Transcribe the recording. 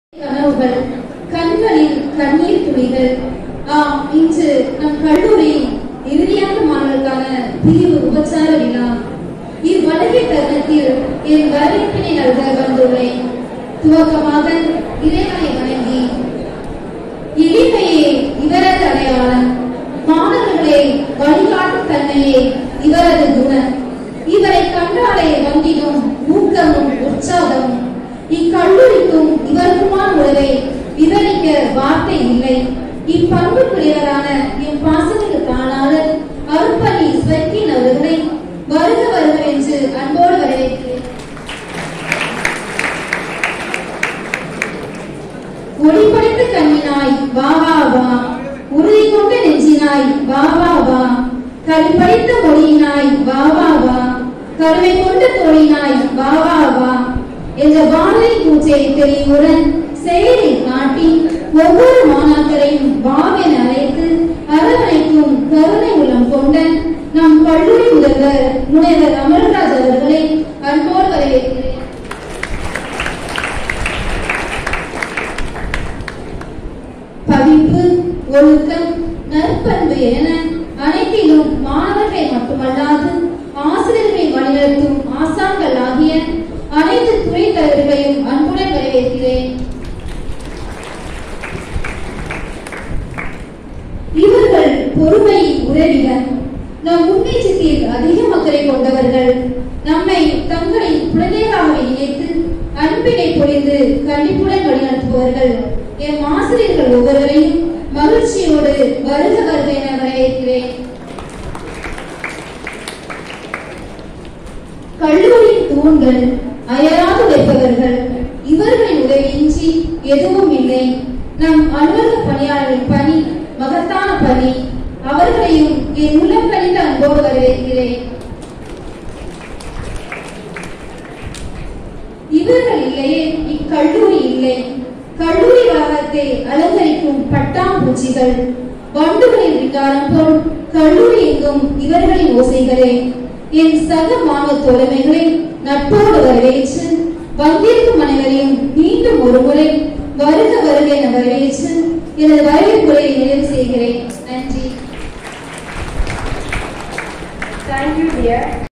கனவுகள் கண்களில் கண்ணீர் துளிகள் ஆம் இன்று நம் கல்லூரியின் இறுதியாண்டு மாணவர்களுக்கான பிரிவு உபச்சார விழா இவ்வழகிய தருணத்தில் என் வரவேற்பினை நல்க வந்துள்ளேன் துவக்கமாக இறைவனை வணங்கி எளிமையே இவரது அடையாளம் மாணவர்களை வழிகாட்டும் தன்மையே இவரது குணம் இவரை கண்டாலே வந்திடும் ஊக்கமும் உற்சாகமும் இக்கல்லூரிக்கும் இவருக்குமான உறவை விவரிக்க வார்த்தை இல்லை இப்பண்புக்குரியவரான என் பாசமிகு காணாளர் அருப்பணி ஸ்வர்கின் அவர்களை வருக வருக என்று அன்போடு வரவேற்கிறேன் ஒளிப்படைத்த கண்ணினாய் வா வா வா உறுதி கொண்ட நெஞ்சினாய் வா வா வா கல்படைத்த மொழியினாய் வா வா வா கருணை கொண்ட தோழினாய் வா வா வா என்ற வானொலி பூச்சை தெளிவுடன் செயலில் காட்டி ஒவ்வொரு மாணாக்கரையும் வாவென அழைத்து அரவணைக்கும் கருணை உள்ளம் கொண்ட நம் கல்லூரி முதல்வர் முனைவர் அமர்ராஜ் அவர்களை அன்போடு வரவேற்கிறேன் படிப்பு ஒழுக்கம் நற்பண்பு என அனைத்திலும் மாணவர்களை மட்டுமல்லாது ஆசிரியர்களை வழிநடத்தும் ஆசான்கள் ஆகிய அனைத்து துறை தலைவர்களையும் அன்புடன் வரவேற்கிறேன் இவர்கள் பொறுமை உறவினர் நம் முன்னேற்றத்தில் அதிக அக்கறை கொண்டவர்கள் நம்மை தங்களின் குழந்தைகளாக நினைத்து அன்பினை பொழிந்து கண்டிப்புடன் வழிநடத்துபவர்கள் எம் ஆசிரியர்கள் ஒவ்வொருவரையும் மகிழ்ச்சியோடு வருக வருக என வரவேற்கிறேன் கல்லூரியின் தூண்கள் அயராது வைப்பவர்கள் இவர்களின் உதவியின்றி எதுவும் இல்லை நம் அலுவலக பணியாளர்களின் பணி மகத்தான பணி அவர்களையும் என் உள்ளம் கணிந்த அன்போடு வரவேற்கிறேன் இவர்கள் இல்லையே இக்கல்லூரி இல்லை கல்லூரி வளாகத்தை அலங்கரிக்கும் பட்டாம்பூச்சிகள் வண்டுகளின் விகாரம் போல் கல்லூரி எங்கும் இவர்களின் ஓசைகளே என் சக மாணவ தோழமைகளை நட்போடு வரவேற்று வந்திருக்கும் அனைவரையும்